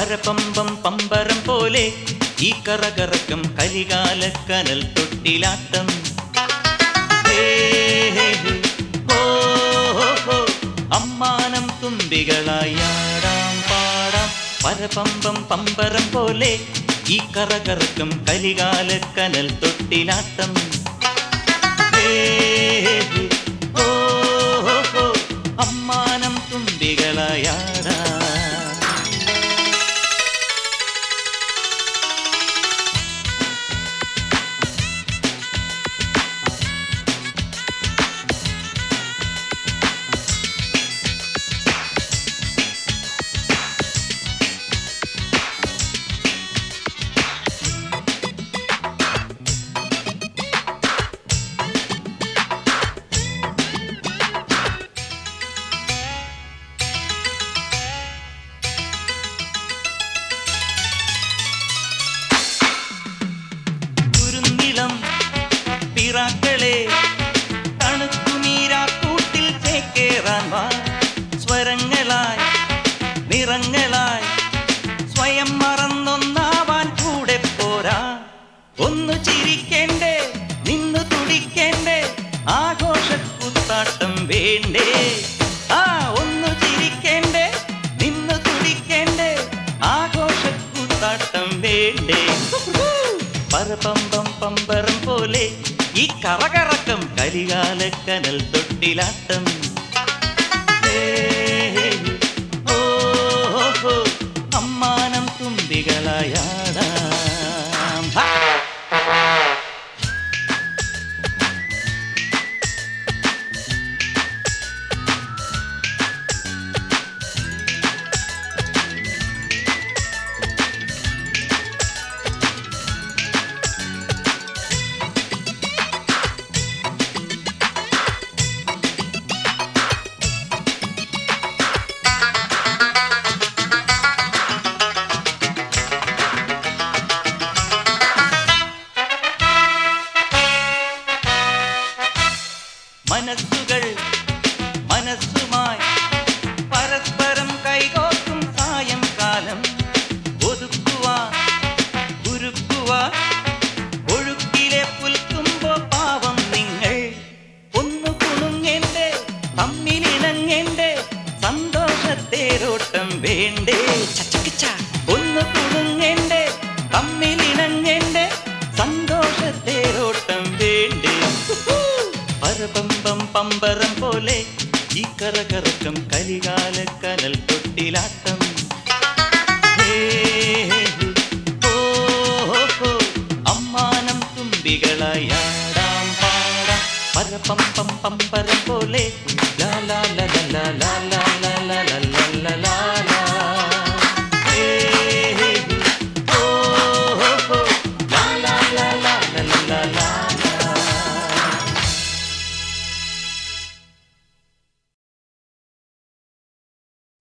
പരപമ്പം പമ്പരം പോലെ ഈ കറകറക്കം കലികാലക്കനൽ തൊട്ടിലാട്ടം ഹേ, ഹേ, ഹേ. ഹോ, ഹോ, ഹോ. അമ്മാനം തുമ്പികളായി ആടാം പാടാം പരപമ്പം പമ്പരം പോലെ ഈ കറകറക്കം കലികാലക്കനൽ തൊട്ടിലാട്ടം ഹേ, ഹേ, ഹേ. ഹോ, ഹോ, ഹോ. അമ്മാനം തുമ്പികളായി ആടാം കുരുന്നിളം പിറാക്കളെ തണുക്കുനീരാക്കൂട്ടിൽ ചേക്കേറാൻ വാ സ്വരങ്ങളായി നിറങ്ങളായി സ്വയം മറന്നൊന്നാവാൻ കൂടെ പോരാ ഒന്ന് ചിരിക്കേണ്ടേ നിന്ന് തുടിക്കേണ്ടേ ആഘോഷക്കുത്താട്ടം വേണ്ടേ ആ ഒന്ന് ചിരിക്കേണ്ടേ നിന്ന് തുടിക്കേണ്ടേ ആഘോഷക്കുത്താട്ടം വേണ്ടേ പരപമ്പം പമ്പരം പോലെ ഈ കറകറക്കം കലികാലക്കനൽ തൊട്ടിലാട്ടം ഹേ, ഓ, ഹോ, അമ്മാനം തുമ്പികളായാടാം ഹാ. മനസ്സുകൾ മനസ്സുമായി പരസ്പരം കൈകോർക്കും സായംകാലം ഒതുക്കുവാൻ ഉരുക്കുവാൻ ഒഴുക്കിലെ പുൽക്കുമ്പോ പാവം നിങ്ങൾ ഒന്നു കുണുങ്ങേണ്ടേ തമ്മിലിണങ്ങേണ്ടേ സന്തോഷത്തേരോട്ടം വേണ്ടേ ചച്ചക്കിച്ച ഒന്ന് കുണുങ്ങേണ്ടേ തമ്മിലിണങ്ങേണ്ടേ സന്തോഷത്തേരോട്ടം വേണ്ടേ പരപമ്പം പമ്പരം പോലെ ഈ കറകറക്കം കലികാലക്കനൽ തൊട്ടിലാട്ടം ഹേ, ഓ, ഹോ, അമ്മാനം തുമ്പികളായി ആടാം പാടാം പരപമ്പം പമ്പരം പോലെ ലാ ലാ ലാ ലാ ലാ ലാ ലാ ലാ ലാ ലാ ലാ ലാ